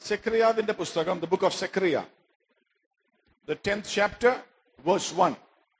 സെക്രിയാവിന്റെ പുസ്തകം the book of Zechariah the tenth chapter verse one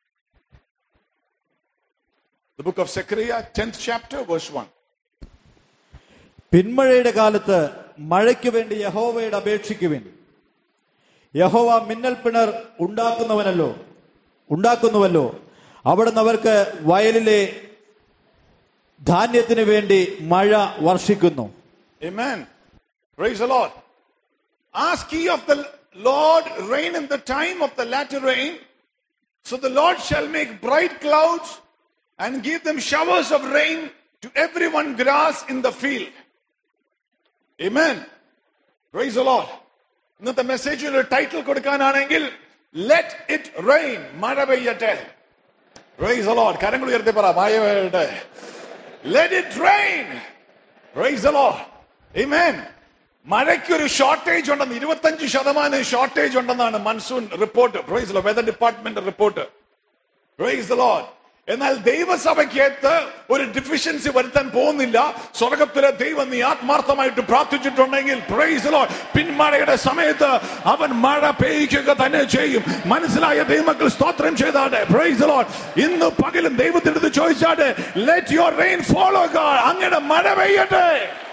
the book of Zechariah tenth chapter verse one പിന്മഴയുടെ കാലത്ത് മഴയ്ക്ക് വേണ്ടി യഹോവയുടെ അപേക്ഷിക്കുവിൻ യഹോവ മിന്നൽ പിണർ ഉണ്ടാക്കുന്നവനല്ലോ ഉണ്ടാക്കുന്നുവല്ലോ അവിടുന്ന് അവർക്ക് വയലിലെ ധാന്യത്തിന് വേണ്ടി മഴ വർഷിക്കുന്നു Amen. Praise the Lord. Ask ye of the Lord rain in the time of the latter rain. So the Lord shall make bright clouds and give them showers of rain to everyone grass in the field. Amen. Praise the Lord. ഇന്നത്തെ മെസ്സേജിന് ഒരു title കൊടുക്കാനാണെങ്കിൽ let it rain മഴ പെയ്യട്ടെ praise the Lord. കരങ്ങൾ ഉയർത്തി പറ മഴ പെയ്യട്ടെ let it rain praise the Lord. Amen. മഴയ്ക്ക് ഒരു ഷോർട്ടേജ് ഉണ്ടെന്ന് ഇരുപത്തഞ്ച് ശതമാനം ഷോർട്ടേജ് ഉണ്ടെന്നാണ് monsoon report praise weather department report praise the Lord. എന്നാൽ ദൈവസഭയ്ക്കകത്ത് ഒരു ഡിഫിഷ്യൻസി വരുത്താൻ പോകുന്നില്ല സ്വർഗത്തിലെ ദൈവം നീ ആത്മാർത്ഥമായിട്ട് പ്രാർത്ഥിച്ചിട്ടുണ്ടെങ്കിൽ പ്രൈസ് the Lord. പിന്മഴയുടെ സമയത്ത് അവൻ മഴ പെയ്യിക്കുക തന്നെ ചെയ്യും മനസ്സിലായ ദൈവമക്കൾ സ്തോത്രം ചെയ്താട്ടെ പ്രൈസ് the Lord. ഇന്ന് പകലും ദൈവത്തിന്റെ അടുത്ത് ചോദിച്ചാട്ടെ let your rain follow God അങ്ങനെ മഴ പെയ്യട്ടെ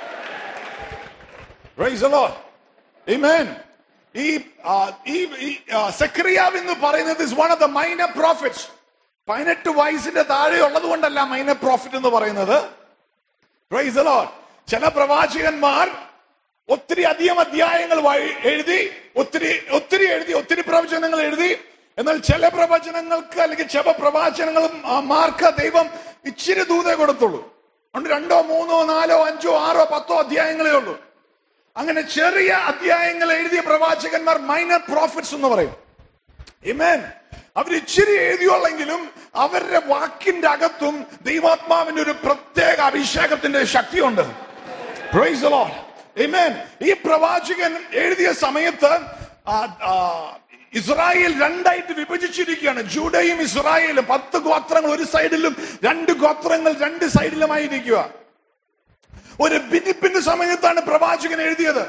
പ്രൈസ് the Lord. Amen. ഈ ആ, ഈ ഈ, ആ, സെക്രിയാവ് എന്ന് പറയുന്നത് is one of the minor prophets പതിനെട്ട് വയസ്സിന്റെ താഴെ ഉള്ളത് കൊണ്ടല്ല മൈനർ പ്രോഫിറ്റ് എന്ന് പറയുന്നത് പ്രൈസ് the Lord. ചില പ്രവാചകന്മാർ ഒത്തിരി അധികം അധ്യായങ്ങൾ വഴി- എഴുതി ഒത്തിരി ഒത്തിരി എഴുതി ഒത്തിരി പ്രവചനങ്ങൾ എഴുതി എന്നാൽ ചില പ്രവചനങ്ങൾക്ക് അല്ലെങ്കിൽ ചില പ്രവാചനങ്ങളും ആ, മാർക്ക് ദൈവം ഇച്ചിരി ദൂതേ കൊടുത്തുള്ളൂ അതുകൊണ്ട് രണ്ടോ മൂന്നോ നാലോ അഞ്ചോ ആറോ പത്തോ അധ്യായങ്ങളേ ഉള്ളൂ അങ്ങനെ ചെറിയ അധ്യായങ്ങൾ എഴുതിയ പ്രവാചകന്മാർ മൈനർ പ്രോഫിറ്റ്സ് എന്ന് പറയും Amen. അവർ ഇച്ചിരി എഴുതിയുള്ളെങ്കിലും അവരുടെ വാക്കിന്റെ അകത്തും ദൈവാത്മാവിന്റെ ഒരു പ്രത്യേക അഭിഷേകത്തിന്റെ ശക്തിയുണ്ട് Praise the Lord. Amen. ഈ പ്രവാചകൻ എഴുതിയ സമയത്ത് ആ, ആ, ഇസ്രായേൽ രണ്ടായിട്ട് വിഭജിച്ചിരിക്കുകയാണ് ജൂഡയും ഇസ്രായേലും പത്ത് ഗോത്രങ്ങൾ ഒരു സൈഡിലും രണ്ട് ഗോത്രങ്ങൾ രണ്ട് സൈഡിലുമായിരിക്കുക ഒരു ഭിന്നിപ്പിന്റെ സമയത്താണ് പ്രവാചകൻ എഴുതിയത്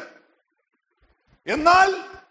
എന്നാൽ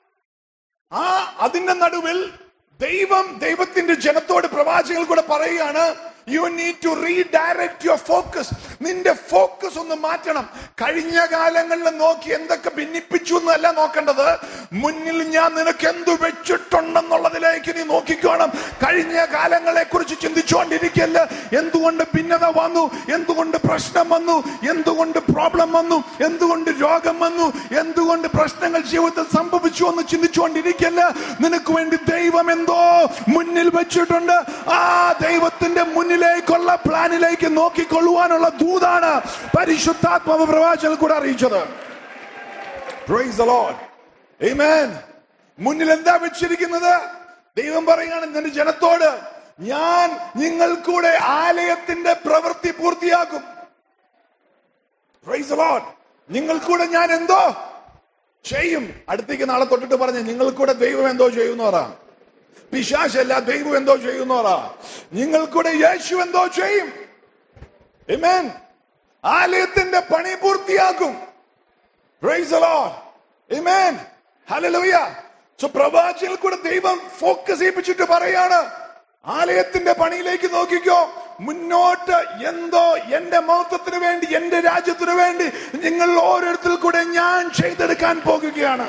ആ അതിന്റെ നടുവിൽ ദൈവം ദൈവത്തിന്റെ ജനത്തോട് പ്രവാചകങ്ങൾ കൂടെ പറയുകയാണ് you need to redirect your focus നിന്റെ ഫോക്കസ് ഒന്ന് മാറ്റണം കഴിഞ്ഞ കാലങ്ങളിൽ നോക്കി എന്തൊക്കെ ഭിന്നിപ്പിച്ചു എന്നല്ല നോക്കേണ്ടത് മുന്നിൽ ഞാൻ നിനക്ക് എന്തു വെച്ചിട്ടുണ്ടെന്നുള്ളതിലേക്ക് നീ നോക്കിക്കോണം കഴിഞ്ഞ കാലങ്ങളെ കുറിച്ച് ചിന്തിച്ചുകൊണ്ടിരിക്കല്ല എന്തുകൊണ്ട് ഭിന്നത വന്നു എന്തുകൊണ്ട് പ്രശ്നം വന്നു എന്തുകൊണ്ട് പ്രോബ്ലം വന്നു എന്തുകൊണ്ട് രോഗം വന്നു എന്തുകൊണ്ട് പ്രശ്നങ്ങൾ ജീവിതത്തിൽ സംഭവിച്ചു എന്ന് ചിന്തിച്ചുകൊണ്ടിരിക്കല്ല നിനക്ക് വേണ്ടി ദൈവം എന്തോ മുന്നിൽ വെച്ചിട്ടുണ്ട് ആ ദൈവത്തിന്റെ മുന്നിലേക്കുള്ള പ്ലാനിലേക്ക് നോക്കിക്കൊള്ളുവാനുള്ള ദൂതാണ് പരിശുദ്ധാത്മാവ് പ്രവാചകൻ കൂടെ അറിയിച്ചത് Praise the Lord. Amen. മുന്നിൽ എന്താ വെച്ചിരിക്കുന്നത് ദൈവം പറയുകയാണ് നിന്റെ ജനത്തോട് ഞാൻ നിങ്ങൾ കൂടെ ആലയത്തിന്റെ പ്രവൃത്തി പൂർത്തിയാക്കും Praise the Lord. നിങ്ങൾ കൂടെ ഞാൻ എന്തോ ചെയ്യും അടുത്തേക്ക് നാളെ തൊട്ടിട്ട് പറഞ്ഞ് നിങ്ങൾ കൂടെ ദൈവം എന്തോ ചെയ്യുന്ന പറ പിശാശല്ല ദൈവം എന്തോ ചെയ്യുന്ന പറ നിങ്ങൾ കൂടെ യേശു എന്തോ ചെയ്യും Amen. ആലയത്തിന്റെ പണി പൂർത്തിയാക്കും Praise the Lord. Amen. Hallelujah. So പ്രവാചകൽ കൂടെ ദൈവം ഫോക്കസ് ചെയ്യിപ്പിച്ചിട്ട് പറയാണ് ആലയത്തിന്റെ പണിയിലേക്ക് നോക്കിക്കോ മുന്നോട്ട് എന്തോ എന്റെ മഹത്വത്തിന് വേണ്ടി എന്റെ രാജ്യത്തിന് വേണ്ടി നിങ്ങൾ ഓരോരുത്തർ കൂടെ ഞാൻ ചെയ്തെടുക്കാൻ പോകുകയാണ്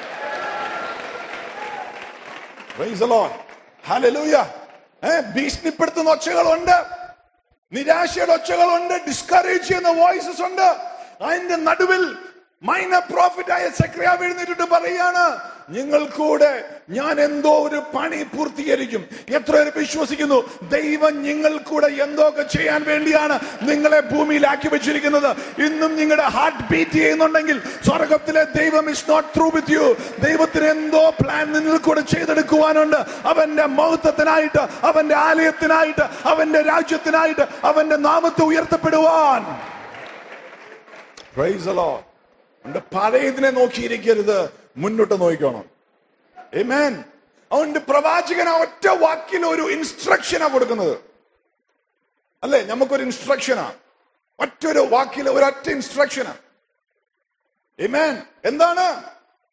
Praise the Lord. Hallelujah. ഏ, ഭീഷണിപ്പെടുത്തുന്ന ഒച്ചകളുണ്ട് നിരാശയുടെ ഒച്ചകളുണ്ട് ഡിസ്കറേജ് ചെയ്യുന്ന വോയിസസ് ഉണ്ട് അതിന്റെ നടുവിൽ മൈനർ പ്രോഫിറ്റ് ആയ സെക്രിയാവ് എഴുന്നേറ്റിട്ട് പറയാണ് നിങ്ങൾ കൂടെ ഞാൻ എന്തോ ഒരു പണി പൂർത്തീകരിക്കും എത്ര പേര് വിശ്വസിക്കുന്നു ദൈവം നിങ്ങൾ കൂടെ എന്തൊക്കെ ചെയ്യാൻ വേണ്ടിയാണ് നിങ്ങളെ ഭൂമിയിലാക്കി വെച്ചിരിക്കുന്നത് ഇന്നും നിങ്ങളുടെ ഹാർട്ട് ബീറ്റ് ചെയ്യുന്നുണ്ടെങ്കിൽ സ്വർഗത്തിലെ ദൈവം is not through with you ദൈവത്തിന് എന്തോ പ്ലാൻ നിങ്ങൾ കൂടെ ചെയ്തെടുക്കുവാനുണ്ട് അവന്റെ മഹത്വത്തിനായിട്ട് അവന്റെ ആലയത്തിനായിട്ട് അവന്റെ രാജ്യത്തിനായിട്ട് അവന്റെ നാമത്തെ ഉയർത്തപ്പെടുവാൻ Praise the Lord. അതുകൊണ്ട് പഴയതിനെ നോക്കിയിരിക്കരുത് മുന്നോട്ട് നോക്കിക്കോണം Amen. അതുകൊണ്ട് പ്രവാചകൻ ആ ഒറ്റ വാക്കിൽ ഒരു ഇൻസ്ട്രക്ഷനാ കൊടുക്കുന്നത് അല്ലേ നമുക്കൊരു ഇൻസ്ട്രക്ഷനാ ഒറ്റൊരു വാക്കിൽ ഒരൊറ്റ ഇൻസ്ട്രക്ഷനാ Amen. എന്താണ്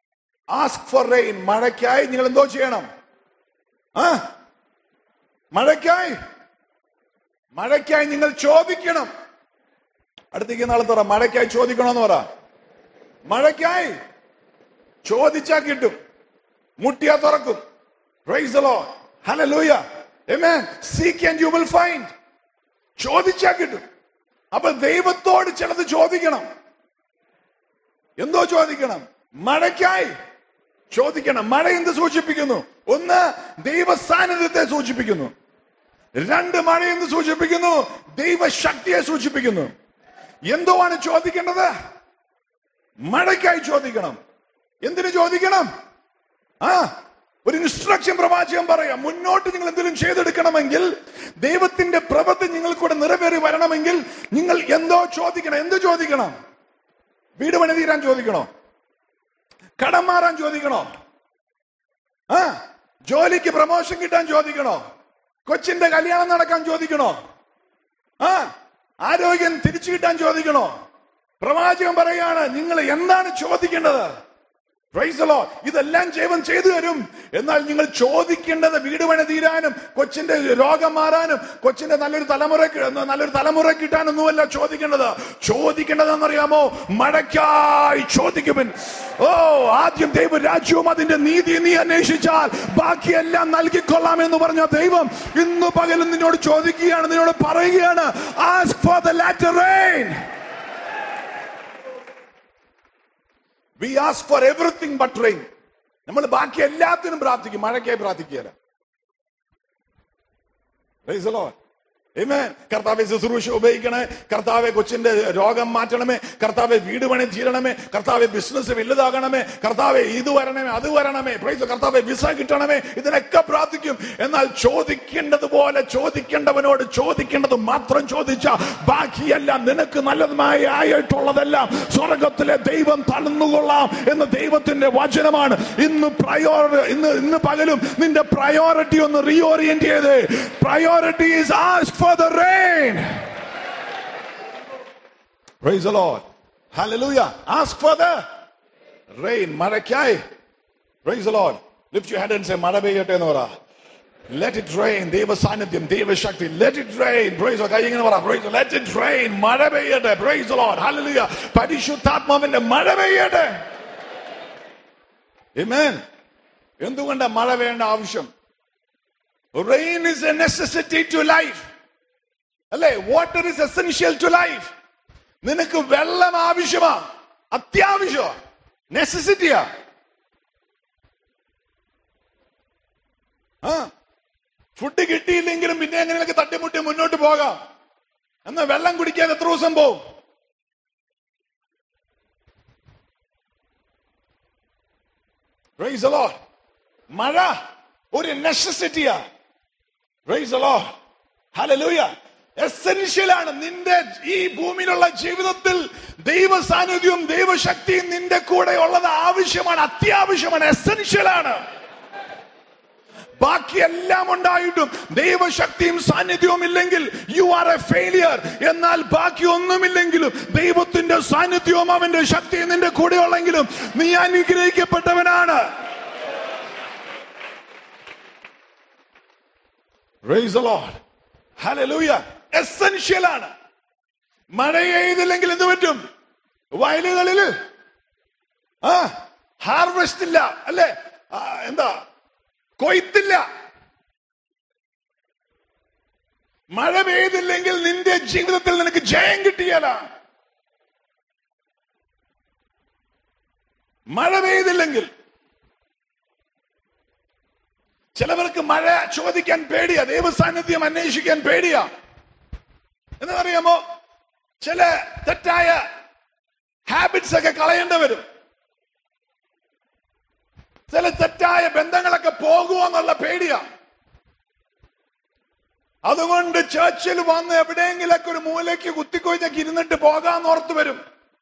ആസ്ക് ഫോർ റെയിൻ മഴയ്ക്കായി നിങ്ങൾ എന്തോ ചെയ്യണം ആ മഴയ്ക്കായി മഴയ്ക്കായി നിങ്ങൾ ചോദിക്കണം അടുത്തേക്ക് നാളെ തുറ മഴയ്ക്കായി ചോദിക്കണമെന്ന് പറ മഴയ്ക്കായി ചോദിച്ചാ കിട്ടും മുട്ടിയാ തുറക്കും praise the Lord hallelujah amen seek and you will find ചോദിച്ചാ കിട്ടും അപ്പൊ ദൈവത്തോട് ചിലത് ചോദിക്കണം എന്തോ ചോദിക്കണം മഴയ്ക്കായി ചോദിക്കണം മഴ എന്ത് സൂചിപ്പിക്കുന്നു ഒന്ന് ദൈവ സാന്നിധ്യത്തെ സൂചിപ്പിക്കുന്നു രണ്ട് മഴ എന്ത് സൂചിപ്പിക്കുന്നു ദൈവശക്തിയെ സൂചിപ്പിക്കുന്നു എന്തോ ആണ് ചോദിക്കേണ്ടത് മഴയ്ക്കായി ചോദിക്കണം എന്തിനു ചോദിക്കണം ആ ഒരു ഇൻസ്ട്രക്ഷൻ പ്രവാചകം പറയാം മുന്നോട്ട് നിങ്ങൾ എന്തെങ്കിലും ചെയ്തെടുക്കണമെങ്കിൽ ദൈവത്തിന്റെ പ്രവൃത്തി നിങ്ങൾക്കൂടെ നിറവേറി വരണമെങ്കിൽ നിങ്ങൾ എന്തോ ചോദിക്കണം എന്ത് ചോദിക്കണം വീട് പണി തീരാൻ ചോദിക്കണോ കടം മാറാൻ ചോദിക്കണോ ആ ജോലിക്ക് പ്രമോഷൻ കിട്ടാൻ ചോദിക്കണോ കൊച്ചിന്റെ കല്യാണം നടക്കാൻ ചോദിക്കണോ ആ ആരോഗ്യം തിരിച്ചു കിട്ടാൻ ചോദിക്കണോ പ്രവാചകൻ പറയാണ് നിങ്ങൾ എന്താണ് ചോദിക്കേണ്ടത് Praise the Lord. ഇതെല്ലാം ജൈവം ചെയ്തു തരും എന്നാൽ നിങ്ങൾ ചോദിക്കേണ്ടത് വീട് പണി തീരാനും കൊച്ചിന്റെ രോഗം മാറാനും കൊച്ചിന്റെ നല്ലൊരു തലമുറ നല്ലൊരു തലമുറ കിട്ടാനൊന്നുമല്ല ചോദിക്കേണ്ടത് ചോദിക്കേണ്ടത് എന്നറിയാമോ മഴയ്ക്കായി ചോദിക്കുവൻ ഓ ആദ്യം ദൈവ രാജ്യവും അതിന്റെ നീതി നീ അന്വേഷിച്ചാൽ ബാക്കിയെല്ലാം നൽകിക്കൊള്ളാം എന്ന് പറഞ്ഞ ദൈവം ഇന്ന് പകലും നിന്നോട് ചോദിക്കുകയാണ് നിന്നോട് പറയുകയാണ് ask for the latter rain we ask for everything but rain നമ്മൾ ബാക്കി എല്ലാത്തിനും പ്രാർത്ഥിക്കും മഴയ്ക്കായി പ്രാർത്ഥിക്കുകയല്ല Praise the Lord. Amen. കർത്താവെ ശുശ്രൂഷ ഉപയോഗിക്കണേ കർത്താവെ കൊച്ചിന്റെ രോഗം മാറ്റണമേ കർത്താവെ വീട് പണി തീരണമേ കർത്താവെ ബിസിനസ് വലുതാകണമേ കർത്താവെ ഇത് വരണമേ അത് വരണമേ പ്രൈസ് കർത്താവെ വിസ കിട്ടണമേ ഇതിനൊക്കെ പ്രാർത്ഥിക്കും എന്നാൽ ചോദിക്കേണ്ടത് പോലെ ചോദിക്കേണ്ടവനോട് ചോദിക്കേണ്ടത് മാത്രം ചോദിച്ച ബാക്കിയെല്ലാം നിനക്ക് നല്ലതുമായി ആയിട്ടുള്ളതെല്ലാം സ്വർഗത്തിലെ ദൈവം തന്നുകൊള്ളാം എന്ന് ദൈവത്തിന്റെ വചനമാണ് ഇന്ന് പ്രയോർ ഇന്ന് ഇന്ന് പകലും നിന്റെ പ്രയോറിറ്റി ഒന്ന് റീഓറിയന്റ് ചെയ്ത് priority is ask for the rain Praise the Lord. Hallelujah. Ask for the rain. മഴയ്ക്കായി Praise the Lord. Lift your hand and say, മഴ പെയ്യട്ടെ എന്ന് പറ Let it rain. ദൈവ സാന്നിധ്യം ദൈവശക്തി Let it rain. Praise the Lord. കൈ ഇങ്ങനെ പറ Praise the Lord. Let it rain. മഴ പെയ്യട്ടെ Praise the Lord. Hallelujah. പരിശുദ്ധാത്മാവിന്റെ മഴ പെയ്യട്ടെ Amen. എന്തുകൊണ്ടാ മഴ വേണ്ട ആവശ്യം Rain is a necessity to life. അല്ലേ water is essential to life നിനക്ക് വെള്ളം ആവശ്യമാ അത്യാവശ്യമാ നെസസിറ്റിയാ ആ ഫുഡ് കിട്ടിയില്ലെങ്കിലും പിന്നെ എങ്ങനെയൊക്കെ തട്ടിമുട്ടി മുന്നോട്ട് പോകാം എന്നാ വെള്ളം കുടിക്കാൻ എത്ര ദിവസം പോവും Praise the Lord. മഴ ഒരു നെസസിറ്റിയാ Praise the Lord. Hallelujah. Essential ആണ് നിന്റെ ഈ ഭൂമിയിലുള്ള ജീവിതത്തിൽ ദൈവ സാന്നിധ്യവും ദൈവശക്തിയും നിന്റെ കൂടെ ഉള്ളത് ആവശ്യമാണ് അത്യാവശ്യമാണ് എസെൻഷ്യൽ ആണ് ബാക്കി എല്ലാം ഉണ്ടായിട്ടും ദൈവശക്തിയും സാന്നിധ്യവും ഇല്ലെങ്കിൽ യു ആർ എ ഫെയിലിയർ എന്നാൽ ബാക്കി ഒന്നുമില്ലെങ്കിലും ദൈവത്തിന്റെ സാന്നിധ്യവും അവന്റെ ശക്തിയും നിന്റെ കൂടെ ഉള്ളെങ്കിലും നീ അനുഗ്രഹിക്കപ്പെട്ടവനാണ് Praise the Lord. Hallelujah. Essential ആണ് മഴ പെയ്തില്ലെങ്കിൽ എന്ത് പറ്റും വയലുകളിൽ ആ ഹാർവെസ്റ്റ് ഇല്ല അല്ലെ ആ, എന്താ കൊയ്ത്തില്ല മഴ പെയ്തില്ലെങ്കിൽ നിന്റെ ജീവിതത്തിൽ നിനക്ക് ജയം കിട്ടിയല്ല മഴ പെയ്തില്ലെങ്കിൽ ചിലവർക്ക് മഴ ചോദിക്കാൻ പേടിയാ ദൈവസാന്നിധ്യം അന്വേഷിക്കാൻ പേടിയാ എന്നറിയാമോ ചില തെറ്റായ ഹാബിറ്റ്സ് ഒക്കെ കളയേണ്ടി വരും ചില തെറ്റായ ബന്ധങ്ങളൊക്കെ പോകുമോ എന്നുള്ള പേടിയാ അതുകൊണ്ട് ചേർച്ചിൽ വന്ന് എവിടെയെങ്കിലൊക്കെ ഒരു മൂലയ്ക്ക് കുത്തിക്കൊഴിഞ്ഞൊക്കെ ഇരുന്നിട്ട് പോകാന്ന് ഓർത്തു വരും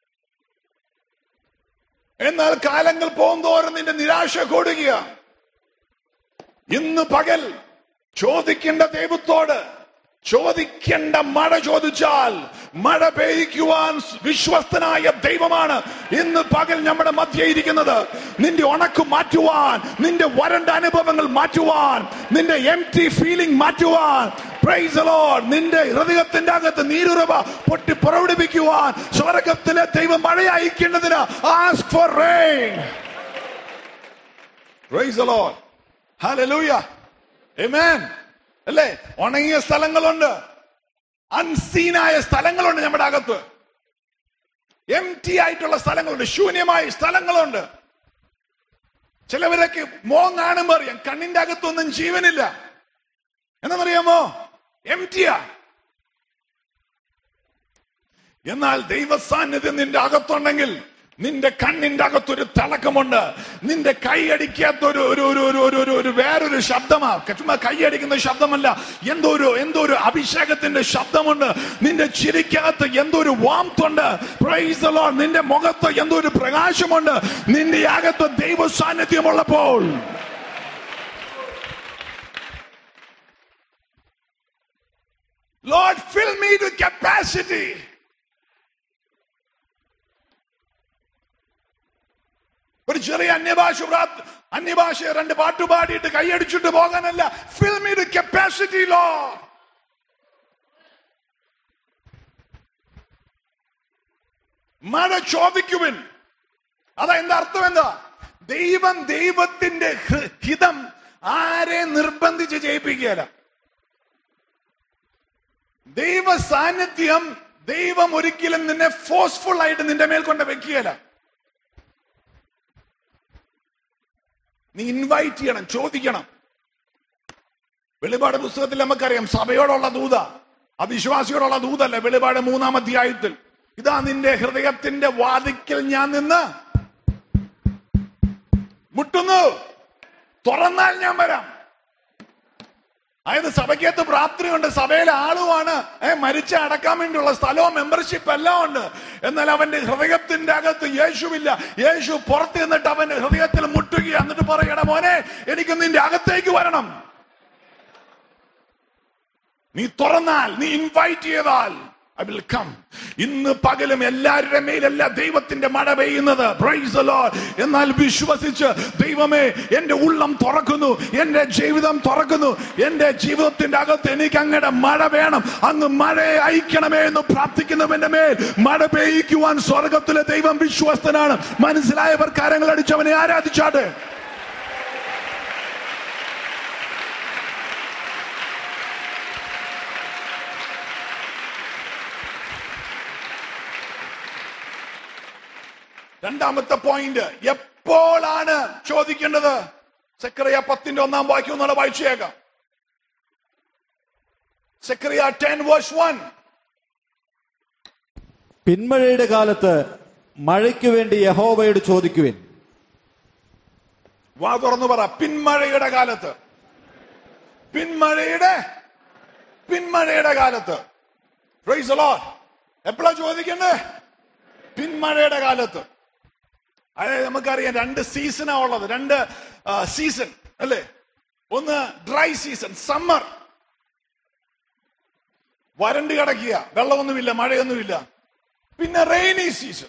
എന്നാൽ കാലങ്ങൾ പോകുന്തോറും നിന്റെ നിരാശ കൂടുകയാണ് ഇന്ന് പകൽ ചോദിക്കേണ്ട ദൈവത്തോട് ചോദിക്കേണ്ട മഴ ചോദിച്ചാൽ മഴ പെയ്യ്ക്കുവാൻ വിശ്വസ്തനായ ദൈവമാണ് ഇന്ന് പകൽ നമ്മുടെ മധ്യ ഇരിക്കുന്നത് നിന്റെ ഉണക്ക് മാറ്റുവാൻ നിന്റെ വരണ്ട അനുഭവങ്ങൾ മാറ്റുവാൻ നിന്റെ എം ടി ഫീലിംഗ് മാറ്റുവാൻ Praise the Lord. നിന്റെ ഹൃദയത്തിന്റെ അകത്ത് നീരുറവ പൊട്ടി പുറപ്പെടുവിക്കുവാൻ സ്വർഗത്തിലെ ദൈവം മഴ അയക്കേണ്ടതിന് ask for rain Praise the Lord. Hallelujah. Amen. അല്ലേ ഉണങ്ങിയ സ്ഥലങ്ങളുണ്ട് അൺസീനായ സ്ഥലങ്ങളുണ്ട് നമ്മുടെ അകത്ത് എം ടി ആയിട്ടുള്ള സ്ഥലങ്ങളുണ്ട് ശൂന്യമായ സ്ഥലങ്ങളുണ്ട് ചിലവരൊക്കെ മോൻ കാണുമ്പോ അറിയാം കണ്ണിന്റെ അകത്തൊന്നും ജീവനില്ല എന്നറിയാമോ എം ടിയാ എന്നാൽ ദൈവ സാന്നിധ്യം നിന്റെ അകത്തുണ്ടെങ്കിൽ നിന്റെ കണ്ണിന്റെ അകത്തൊരു തിളക്കമുണ്ട് നിന്റെ കൈ അടിക്കാത്ത ഒരു ഒരു ഒരു ഒരു ഒരു ഒരു ഒരു വേറൊരു ശബ്ദമാ ചുമ്മാ കൈ അടിക്കുന്ന ശബ്ദമല്ല എന്തോ ഒരു എന്തോ ഒരു അഭിഷേകത്തിന്റെ ശബ്ദമുണ്ട് നിന്റെ ചിരിക്കകത്ത് എന്തോ ഒരു വാംത്തുണ്ട് Praise the Lord. നിന്റെ മുഖത്ത് എന്തോ ഒരു പ്രകാശമുണ്ട് നിന്റെ അകത്ത് ദൈവ സാന്നിധ്യമുള്ളപ്പോൾ Lord, fill me to capacity. ഒരു ചെറിയ അന്യഭാഷ പ്രാർത്ഥ- അന്യഭാഷ രണ്ട് പാട്ട് പാടിയിട്ട് കൈയടിച്ചിട്ട് പോകാനല്ല fill me the capacity Lord മഴ ചോദിക്കുവിൻ അതാ എന്താ അർത്ഥം എന്താ ദൈവം ദൈവത്തിന്റെ ഹൃ- ഹിതം ആരെ നിർബന്ധിച്ച് ചെയ്യിപ്പിക്കുകയല്ല ദൈവ സാന്നിധ്യം ദൈവം ഒരിക്കലും നിന്നെ ഫോഴ്സ്ഫുൾ ആയിട്ട് നിന്റെ മേൽ കൊണ്ട് വെക്കുകയല്ല നീ ഇൻവൈറ്റ് ചെയ്യണം ചോദിക്കണം വെളിപാട് പുസ്തകത്തിൽ നമുക്കറിയാം സഭയോടുള്ള ദൂത അവിശ്വാസിയോടുള്ള ദൂതല്ല വെളിപാട് മൂന്നാം അധ്യായത്തിൽ ഇതാ നിന്റെ ഹൃദയത്തിന്റെ വാതിക്കൽ ഞാൻ നിന്ന് മുട്ടുന്നു തുറന്നാൽ ഞാൻ വരാം അതായത് സഭയ്ക്കകത്ത് പ്രാപ്തിയുണ്ട് സഭയിലെ ആളുമാണ് ഏ മരിച്ച അടക്കാൻ വേണ്ടിയുള്ള സ്ഥലവും മെമ്പർഷിപ്പ് എല്ലാം ഉണ്ട് എന്നാൽ അവന്റെ ഹൃദയത്തിന്റെ അകത്ത് യേശുവില്ല യേശു പുറത്ത് നിന്നിട്ട് അവന്റെ ഹൃദയത്തിൽ മുട്ടുക എന്നിട്ട് പറയണ മോനെ എനിക്ക് നിന്റെ അകത്തേക്ക് വരണം നീ തുറന്നാൽ നീ ഇൻവൈറ്റ് ചെയ്താൽ ഐ വിൽ കം ഇന്ന് പകലും എല്ലാവരുടെ മേലല്ല ദൈവത്തിന്റെ മഴ പെയ്യുന്നത് Praise the Lord. എന്നാൽ വിശ്വസിച്ച് ദൈവമേ എന്റെ ഉള്ളം തുറക്കുന്നു എന്റെ ജീവിതം തുറക്കുന്നു എന്റെ ജീവിതത്തിന്റെ അകത്ത് എനിക്ക് അങ്ങയുടെ മഴ വേണം അങ്ങ് മഴയെ അയക്കണമേ എന്ന് പ്രാർത്ഥിക്കുന്നവന്റെ മേൽ മഴ പെയ്യിക്കുവാൻ സ്വർഗത്തിലെ ദൈവം വിശ്വസ്തനാണ് മനസ്സിലായവർ കാര്യങ്ങൾ അടിച്ചവനെ ആരാധിച്ചാട്ടെ രണ്ടാമത്തെ പോയിന്റ് എപ്പോഴാണ് ചോദിക്കേണ്ടത് സെക്രിയ പത്തിന്റെ ഒന്നാം വാക്യം ഒന്നുകൂടെ വായിച്ചേക്കാം സെക്രിയ ടെൻ വേഴ്സ് വൺ പിന്മഴയുടെ കാലത്ത് മഴയ്ക്ക് വേണ്ടി യഹോവയോട് ചോദിക്കുവിൻ വാ തുറന്നു പറ പിന്മഴയുടെ കാലത്ത് പിന്മഴയുടെ പിന്മഴയുടെ കാലത്ത് പ്രൈസ് ലോർഡ് എപ്പോഴാ ചോദിക്കണ്ടേ പിന്മഴയുടെ കാലത്ത് അതായത് നമുക്കറിയാം രണ്ട് സീസണാ ഉള്ളത് രണ്ട് സീസൺ അല്ലേ ഒന്ന് ഡ്രൈ സീസൺ സമ്മർ വരണ്ട് കിടക്കുക വെള്ളമൊന്നുമില്ല മഴയൊന്നുമില്ല പിന്നെ റെയിനി സീസൺ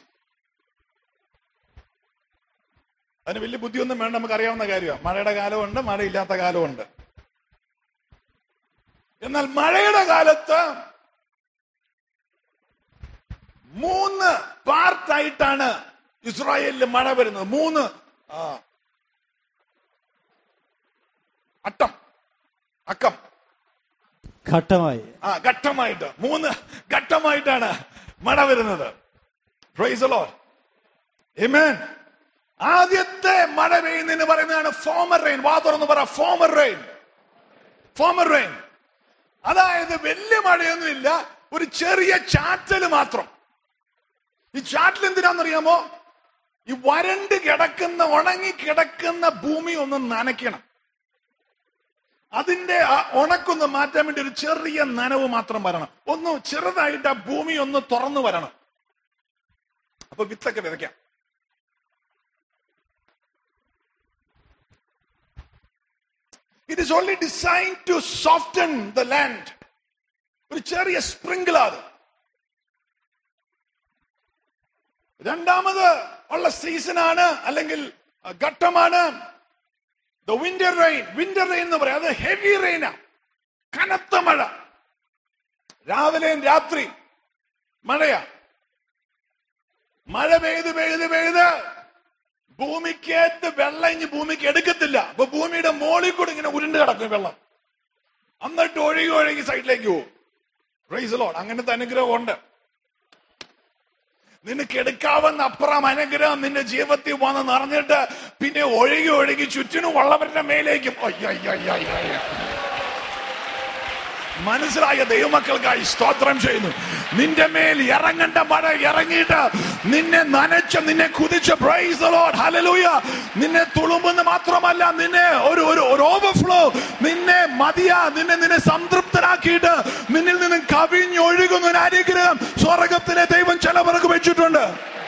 അതിന് വലിയ ബുദ്ധിയൊന്നും വേണ്ട നമുക്ക് അറിയാവുന്ന കാര്യമാണ് മഴയുടെ കാലമുണ്ട് മഴയില്ലാത്ത കാലമുണ്ട് എന്നാൽ മഴയുടെ കാലത്ത് മൂന്ന് പാർട്ടായിട്ടാണ് ഇസ്രായേലിൽ മഴ വരുന്നത് മൂന്ന് ആ, അട്ടം അക്കം ഘട്ടമായി ആ ഘട്ടമായിട്ട് മൂന്ന് ഘട്ടമായിട്ടാണ് മഴ വരുന്നത് പ്രൈസ് ലോഡ് Amen. ആദ്യത്തെ മഴ പെയ്യുന്നതിന് പറയുന്നതാണ് ഫോമർ റെയിൻ വാ തുറന്ന് പറ ഫോമർ റെയിൻ ഫോമർ റെയിൻ അതായത് വലിയ മഴയൊന്നുമില്ല ഒരു ചെറിയ ചാറ്റൽ മാത്രം ഈ ചാറ്റൽ എന്തിനാണെന്നറിയാമോ ഈ വരണ്ട് കിടക്കുന്ന ഉണങ്ങി കിടക്കുന്ന ഭൂമി ഒന്ന് നനയ്ക്കണം അതിന്റെ ആ ഉണക്കൊന്ന് മാറ്റാൻ വേണ്ടി ഒരു ചെറിയ നനവ് മാത്രം വരണം ഒന്ന് ചെറുതായിട്ട് ആ ഭൂമി ഒന്ന് തുറന്നു വരണം അപ്പൊ വിത്തൊക്കെ വിതയ്ക്കാം It is only designed to soften the land. ഒരു ചെറിയ സ്പ്രിങ്കിൾ അത് രണ്ടാമത് ഉള്ള സീസണാണ് അല്ലെങ്കിൽ അഹ്, ഘട്ടമാണ് the winter rain winter rain എന്ന് പറയാം അത് ഹെവി റെയിനാ കനത്ത മഴ രാവിലെയും രാത്രി മഴയാ മഴ പെയ്ത് പെയ്ത് പെയ്ത് ഭൂമിക്കേത്ത് വെള്ളം ഇനി ഭൂമിക്ക് എടുക്കത്തില്ല അപ്പൊ ഭൂമിയുടെ മോളിൽ കൂടി ഇങ്ങനെ ഉരുണ്ട് കിടക്കും വെള്ളം എന്നിട്ട് ഒഴുകി ഒഴുകി സൈഡിലേക്ക് പോകും പ്രൈസ് ലോഡ് അങ്ങനത്തെ അനുഗ്രഹം ഉണ്ട് നിനക്ക് എടുക്കാവുന്ന അപ്പുറം അനുഗ്രഹം നിന്റെ ജീവിതത്തിൽ വന്ന് നിറഞ്ഞിട്ട് പിന്നെ ഒഴുകി ഒഴുകി ചുറ്റിനും ഉള്ളവരുടെ മേലേക്കും അയ്യ, അയ്യ, അയ്യ, അയ്യ, അയ്യ. മനസ്സിലായ ദൈവമക്കൾക്കായി സ്തോത്രം ചെയ്യുന്നു നിന്റെ മേൽ ഇറങ്ങേണ്ട മഴ ഇറങ്ങിയിട്ട് നിന്നെ നനച്ച് നിന്നെ കുതിച്ച് പ്രൈസ് ലോഡ് ഹലലൂയ നിന്നെ തുളുമ്പെന്ന് മാത്രമല്ല നിന്നെ ഒരു ഒരു ഒരു ഓവർഫ്ലോ നിന്നെ മതിയാ നിന്നെ നിന്നെ സംതൃപ്തരാക്കിയിട്ട് നിന്നിൽ നിന്ന് കവിഞ്ഞൊഴുകുന്ന ഒരു അനുഗ്രഹം സ്വർഗത്തിലെ ദൈവം ചിലവർക്ക് വെച്ചിട്ടുണ്ട്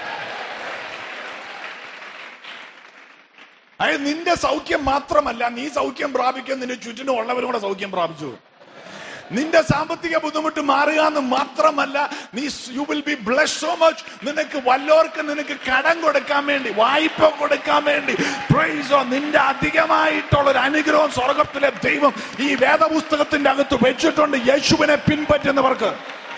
അതായത് നിന്റെ സൗഖ്യം മാത്രമല്ല നീ സൗഖ്യം പ്രാപിക്കാൻ നിന്റെ ചുറ്റിനും ഉള്ളവരും കൂടെ സൗഖ്യം പ്രാപിച്ചു നിന്റെ സാമ്പത്തിക ബുദ്ധിമുട്ട് മാറുക എന്ന് മാത്രമല്ല നീ you will be bless so much നിനക്ക് വല്ലോർക്ക് നിനക്ക് കടം കൊടുക്കാൻ വേണ്ടി വായ്പ കൊടുക്കാൻ വേണ്ടി പ്രൈസോ നിന്റെ അധികമായിട്ടുള്ള ഒരു അനുഗ്രഹം സ്വർഗത്തിലെ ദൈവം ഈ വേദപുസ്തകത്തിന്റെ അകത്ത് വെച്ചിട്ടുണ്ട് യേശുവിനെ പിൻപറ്റുന്നവർക്ക്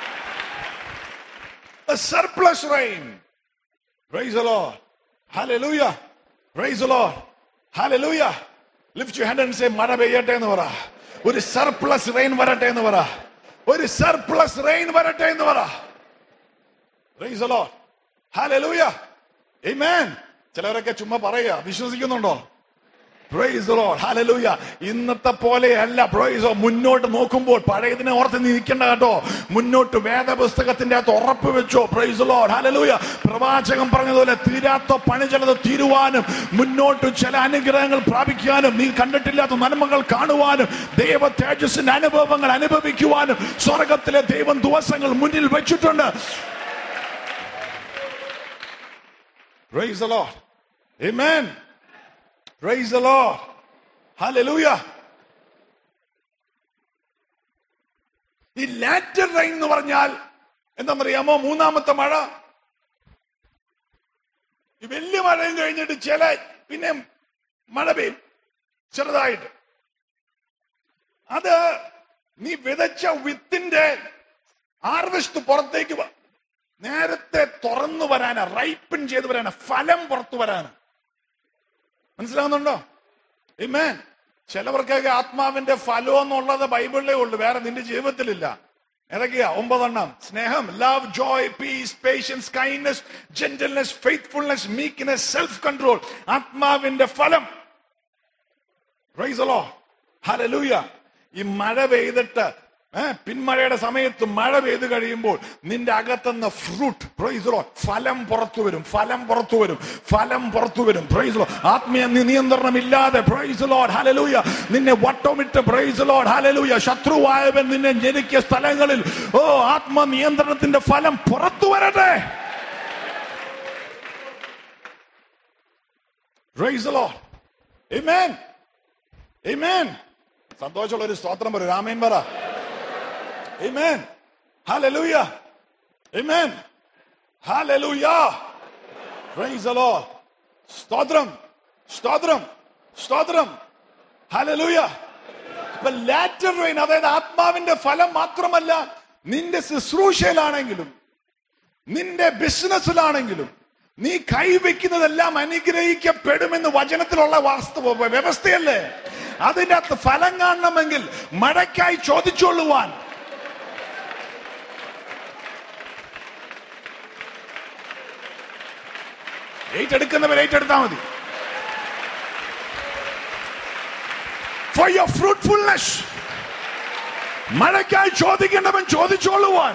surplus rain praise Lord. Hallelujah. Praise the Lord. Hallelujah. Lift your hand and say മഴ പെയ്യട്ടെ എന്ന് പറ ഒരു സർപ്ലസ് റെയിൻ വരട്ടെ എന്ന് പറ ഒരു സർപ്ലസ് റെയിൻ വരട്ടെ എന്ന് പറ Praise the Lord. Hallelujah. Amen. ചിലവരൊക്കെ ചുമ്മാ പറയുക വിശ്വസിക്കുന്നുണ്ടോ പ്രൈസ് the Lord. Hallelujah. ഇന്നത്തെ പോലെയല്ല പ്രൈസോ മുന്നോട്ട് നോക്കുമ്പോൾ പഴയതിനെ ഓർത്ത് നീ നിൽക്കണ്ട കേട്ടോ മുന്നോട്ട് വേദപുസ്തകത്തിന്റെ അകത്ത് ഉറപ്പ് വെച്ചോ പ്രൈസ് ലോഡ് ഹലലൂയ പ്രവാചകൻ പറഞ്ഞതുപോലെ തീരാത്ത പണി ചിലത് തീരുവാനും മുന്നോട്ട് ചില അനുഗ്രഹങ്ങൾ പ്രാപിക്കാനും നീ കണ്ടിട്ടില്ലാത്ത നന്മകൾ കാണുവാനും ദൈവ തേജസ്സിന്റെ അനുഭവങ്ങൾ അനുഭവിക്കുവാനും സ്വർഗത്തിലെ ദൈവം ദിവസങ്ങൾ മുന്നിൽ വെച്ചിട്ടുണ്ട് Praise the Lord. Amen. Praise the Lord. Hallelujah. ഈ ലാറ്റർ റൈൻ എന്ന് പറഞ്ഞാൽ എന്താണെന്നറിയാമോ മൂന്നാമത്തെ മഴ ഈ വലിയ മഴയും കഴിഞ്ഞിട്ട് ചില പിന്നെ മഴ പെയ്യും ചെറുതായിട്ട് അത് നീ വിതച്ച വിത്തിന്റെ ഹാർവെസ്റ്റ് പുറത്തേക്ക് വ- നേരത്തെ തുറന്നു വരാനാ റൈപ്പൻ ചെയ്ത് വരാനാ ഫലം പുറത്തു വരാനാ മനസ്സിലാകുന്നുണ്ടോ ഇമേൻ ചിലവർക്കൊക്കെ ആത്മാവിന്റെ ഫലം എന്നുള്ളത് ബൈബിളിലേ ഉള്ളൂ വേറെ നിന്റെ ജീവിതത്തിലില്ല ഏതൊക്കെയാ ഒമ്പതെണ്ണം സ്നേഹം love joy peace patience kindness gentleness faithfulness meekness self control ആത്മാവിന്റെ ഫലം പ്രൈസലോ ഹലലൂയ ഈ മഴ പെയ്തിട്ട് ഏ, പിന്മഴയുടെ സമയത്ത് മഴ പെയ്ത് കഴിയുമ്പോൾ നിന്റെ അകത്തുനിന്ന് ഫ്രൂട്ട് പ്രൈസലോ ഫലം പുറത്തു വരും ഫലം പുറത്തു വരും ഫലം പുറത്തു വരും പ്രൈസലോ ആത്മീയ നി- നിയന്ത്രണമില്ലാതെ പ്രൈസലോ ഹലലൂയ നിന്നെ വട്ടമിട്ട് പ്രൈസലോ ഹലലൂയ ശത്രുവായവൻ നിന്നെ ഞെരുക്കിയ സ്ഥലങ്ങളിൽ ഓ ആത്മ നിയന്ത്രണത്തിന്റെ ഫലം പുറത്തു വരട്ടെ പ്രൈസലോ Amen. Amen. സന്തോഷമുള്ള ഒരു സ്തോത്രം പറ രാമേൻ പറ Amen. Hallelujah. Amen. Hallelujah. Praise the Lord. സ്തോത്രം സ്തോത്രം സ്തോത്രം ഹലലൂയ അപ്പൊ ലാറ്റർ റെയിൻ അതായത് ആത്മാവിന്റെ ഫലം മാത്രമല്ല നിന്റെ ശുശ്രൂഷയിലാണെങ്കിലും നിന്റെ ബിസിനസ്സിലാണെങ്കിലും നീ കൈവയ്ക്കുന്നതെല്ലാം അനുഗ്രഹിക്കപ്പെടുമെന്ന് വചനത്തിലുള്ള വാസ്തവ വ്യവസ്ഥയല്ലേ അതിന്റെ അകത്ത് ഫലം കാണണമെങ്കിൽ മഴയ്ക്കായി ചോദിച്ചോളുവാൻ ഏറ്റെടുക്കുന്നവർ ഏറ്റെടുത്താൽ മതി ഫോർ യുവർ ഫ്രൂട്ട്ഫുൾനെസ് മഴയ്ക്കായി ചോദിക്കേണ്ടവൻ ചോദിച്ചോളുവാൻ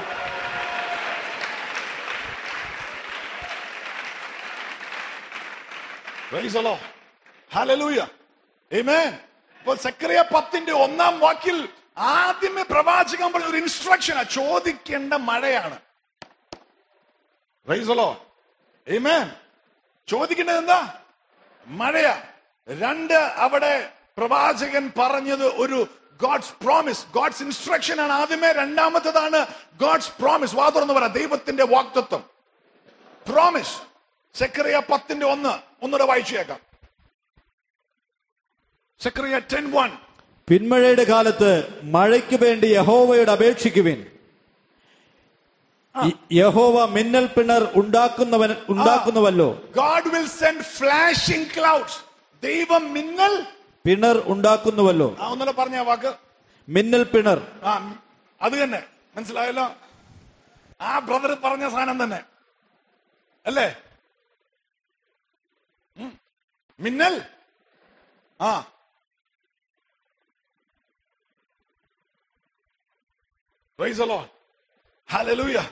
Praise the Lord. Hallelujah. Amen. ഇപ്പൊ സക്രിയ പത്തിന്റെ ഒന്നാം വാക്കിൽ ആദ്യമേ പ്രവാചകൻ പറഞ്ഞ ഒരു ഇൻസ്ട്രക്ഷനാ ചോദിക്കേണ്ട മഴയാണ് Praise the Lord. Amen. ചോദിക്കേണ്ടത് എന്താ മഴയാ രണ്ട് അവിടെ പ്രവാചകൻ പറഞ്ഞത് ഒരു ഗോഡ്സ് പ്രോമിസ് ഗോഡ്സ് ഇൻസ്ട്രക്ഷൻ ആണ് ആദ്യമേ രണ്ടാമത്തതാണ് ഗോഡ്സ് പ്രോമിസ് വാ തുറന്ന് പറ ദൈവത്തിന്റെ വാക്തത്വം പ്രോമിസ് സെക്രിയ പത്തിന്റെ ഒന്ന് ഒന്നുകൂടെ വായിച്ചേക്കാം സെക്രിയ ടെൻ വൺ പിന്മഴയുടെ കാലത്ത് മഴയ്ക്ക് വേണ്ടി യഹോവയോട് അപേക്ഷിക്കുവിൻ യ- യഹോവ മിന്നൽ പിണർ ഉണ്ടാക്കുന്നവൻ ഉണ്ടാക്കുന്നുവല്ലോ God will send flashing clouds ദൈവം മിന്നൽ പിണർ ഉണ്ടാക്കുന്നുവല്ലോ ആ ഒന്നുകൂടെ പറഞ്ഞ ആ വാക്ക് മിന്നൽ പിണർ ആ അത് തന്നെ മനസ്സിലായല്ലോ ആ ബ്രദർ പറഞ്ഞ സാധനം തന്നെ അല്ലേ ഉം. മിന്നൽ ആ Praise the Lord. Hallelujah.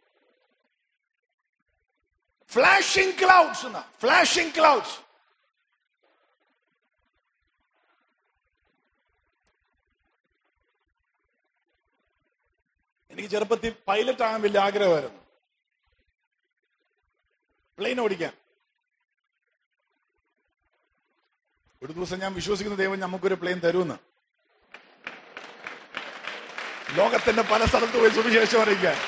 Flashing clouds. എന്നാ. Flashing clouds. എനിക്ക് ചെറുപ്പത്തിൽ പൈലറ്റ് ആകാൻ വലിയ ആഗ്രഹമായിരുന്നു പ്ലെയിൻ ഓടിക്കാൻ ഒരു ദിവസം ഞാൻ വിശ്വസിക്കുന്ന ദൈവം നമുക്കൊരു പ്ലെയിൻ തരുമെന്ന് ലോകത്തിന്റെ പല സ്ഥലത്ത് പോയി സുവിശേഷം അറിയിക്കാൻ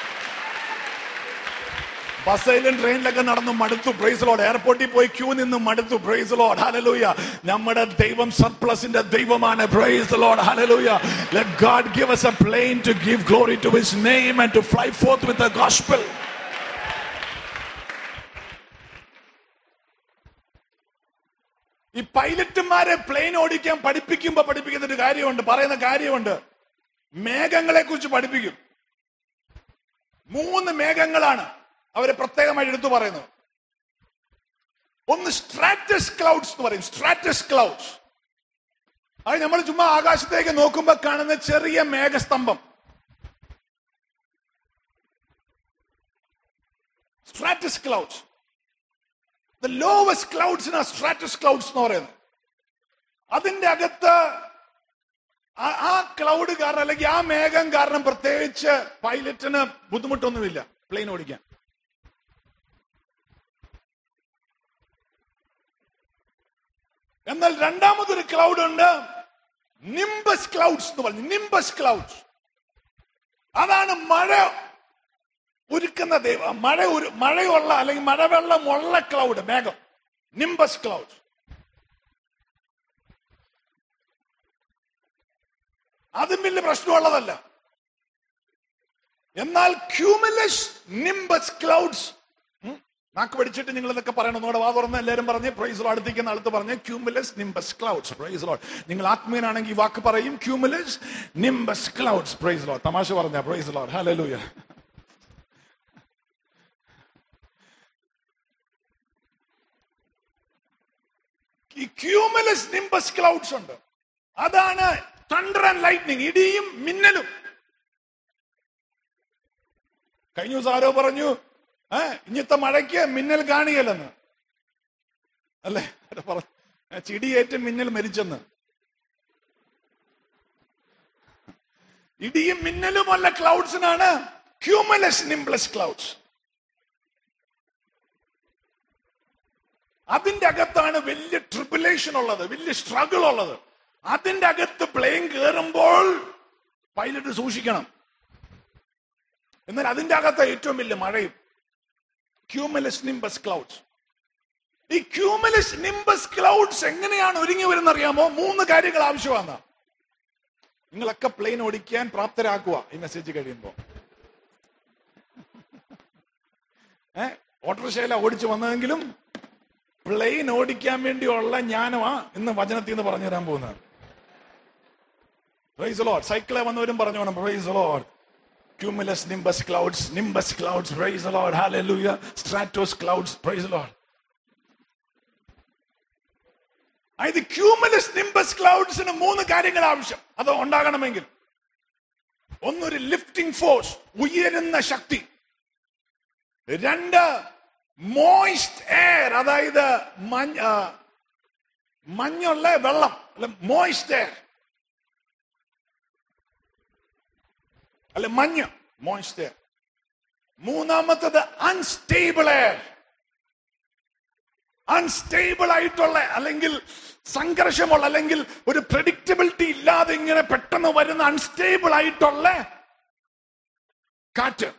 ബസ്സിലും ട്രെയിനിലൊക്കെ നടന്ന് മടുത്തു പ്രൈസ് ലോഡ് എയർപോർട്ടിൽ പോയി ക്യൂ നിന്ന് മടുത്തു പ്രൈസ് ലോഡ് ഹലലൂയ നമ്മുടെ ദൈവം സർപ്ലസിന്റെ ദൈവമാണ് praise Lord hallelujah let God give us a plane to give glory to his name and to fly forth with the gospel ഈ പൈലറ്റുമാരെ പ്ലെയിൻ ഓടിക്കാൻ പഠിപ്പിക്കുമ്പോ പഠിപ്പിക്കുന്ന ഒരു കാര്യമുണ്ട് പറയുന്ന കാര്യമുണ്ട് മേഘങ്ങളെ കുറിച്ച് പഠിപ്പിക്കും മൂന്ന് മേഘങ്ങളാണ് അവരെ പ്രത്യേകമായി എടുത്തു പറയുന്നത് ഒന്ന് സ്ട്രാറ്റസ് ക്ലൗഡ്സ് എന്ന് പറയും സ്ട്രാറ്റസ് ക്ലൗഡ്സ് അത് നമ്മൾ ചുമ്മാ ആകാശത്തേക്ക് നോക്കുമ്പോ കാണുന്ന ചെറിയ മേഘസ്തംഭം സ്ട്രാറ്റസ് ക്ലൗഡ്സ് ദ ലോവസ്റ്റ് ക്ലൗഡ്സിനാ സ്ട്രാറ്റസ് ക്ലൗഡ്സ് എന്ന് പറയുന്നത് അതിന്റെ അകത്ത് ആ- ആ ക്ലൗഡ് കാരണം അല്ലെങ്കിൽ ആ മേഘം കാരണം പ്രത്യേകിച്ച് പൈലറ്റിന് ബുദ്ധിമുട്ടൊന്നുമില്ല പ്ലെയിൻ ഓടിക്കാൻ എന്നാൽ രണ്ടാമതൊരു ക്ലൗഡ് ഉണ്ട് നിംബസ് ക്ലൗഡ്സ് എന്ന് പറഞ്ഞു നിംബസ് ക്ലൗഡ്സ് അതാണ് മഴ ഒരുക്കുന്ന ദൈവം മഴ ഒരു മഴയുള്ള അല്ലെങ്കിൽ മഴവെള്ളമുള്ള ക്ലൗഡ് മേഘം നിംബസ് ക്ലൗഡ് അതും വലിയ പ്രശ്നമുള്ളതല്ല എന്നാൽ ക്യൂമുലസ് നിംബസ് ക്ലൗഡ്സ് നാക്ക് പഠിച്ചിട്ട് നിങ്ങൾ ഇതൊക്കെ പറയണം ഒന്നുകൂടെ വാ തുറന്ന് എല്ലാവരും പറഞ്ഞ് പ്രൈസ് ലോ അടുത്തേക്കുന്ന അടുത്ത് പറഞ്ഞ് cumulus nimbus clouds praise Lord നിങ്ങൾ ആത്മീയനാണെങ്കിൽ ഈ വാക്ക് പറയും cumulus nimbus clouds praise Lord തമാശ പറഞ്ഞ പ്രൈസ് ലോ ഹല്ലേലൂയ ഈ ക്യൂമുലസ് നിംബസ് ക്ലൗഡ്സ് ഉണ്ട് അതാണ് തണ്ടർ ആൻഡ് ലൈറ്റ്നിങ് ഇടിയും മിന്നലും കഴിഞ്ഞ ദിവസം ആരോ പറഞ്ഞു ഏ ഇഞ്ഞത്തെ മഴയ്ക്ക് മിന്നൽ കാണിയല്ലെന്ന് അല്ലേ ആരോ പറഞ്ഞു ഏ, ചിടിയേറ്റ് മിന്നൽ മരിച്ചെന്ന് ഇടിയും മിന്നലുമല്ല ക്ലൗഡ്സിനാണ് ക്യൂമലസ് നിംബ്ലസ് ക്ലൗഡ്സ് അതിന്റെ അകത്താണ് വലിയ ട്രിബുലേഷൻ ഉള്ളത് വലിയ സ്ട്രഗിൾ ഉള്ളത് അതിന്റെ അകത്ത് പ്ലെയിൻ കയറുമ്പോൾ പൈലറ്റ് സൂക്ഷിക്കണം എന്നാൽ അതിന്റെ അകത്ത് ഏറ്റവും വലിയ മഴയും ക്യൂമലസ് നിംബസ് ക്ലൗഡ്സ് ഈ ക്യൂമലസ് നിംബസ് ക്ലൗഡ്സ് എങ്ങനെയാണ് ഒരുങ്ങി വരുന്ന അറിയാമോ മൂന്ന് കാര്യങ്ങൾ ആവശ്യമാണ് നിങ്ങളൊക്കെ പ്ലെയിൻ ഓടിക്കാൻ പ്രാപ്തരാക്കുക ഈ മെസ്സേജ് കഴിയുമ്പോൾ ഏഹ് ഓട്ടോറിക്ഷയില ഓടിച്ചു വന്നതെങ്കിലും പ്ലെയിൻ ഓടിക്കാൻ വേണ്ടിയുള്ള ജ്ഞാനമാ ഇന്ന് വചനത്തിൽ നിന്ന് പറഞ്ഞു തരാൻ പോകുന്നത് പ്രൈസ് ലോഡ് സൈക്കിളെ വന്നവരും പറഞ്ഞു വേണം praise Lord cumulus nimbus clouds nimbus clouds praise the lord hallelujah stratos clouds praise the lord ഇത് ക്യൂമലസ് നിംബസ് ക്ലൗഡ്സിന് മൂന്ന് കാര്യങ്ങൾ ആവശ്യം അത് ഉണ്ടാകണമെങ്കിൽ ഒന്നൊരു ലിഫ്റ്റിംഗ് ഫോഴ്സ് ഉയരുന്ന ശക്തി രണ്ട് മോയിസ്റ്റ് എയർ അതായത് മഞ്ഞ ആ, മഞ്ഞുള്ള വെള്ളം അല്ല മോയിസ്റ്റ് എയർ അല്ല മഞ്ഞ് മോയിസ്റ്റ് എയർ മൂന്നാമത്തത് അൺസ്റ്റേബിൾ എയർ അൺസ്റ്റേബിൾ ആയിട്ടുള്ള അല്ലെങ്കിൽ സംഘർഷമുള്ള അല്ലെങ്കിൽ ഒരു പ്രഡിക്റ്റബിലിറ്റി ഇല്ലാതെ ഇങ്ങനെ പെട്ടെന്ന് വരുന്ന അൺസ്റ്റേബിൾ ആയിട്ടുള്ള കാറ്റ്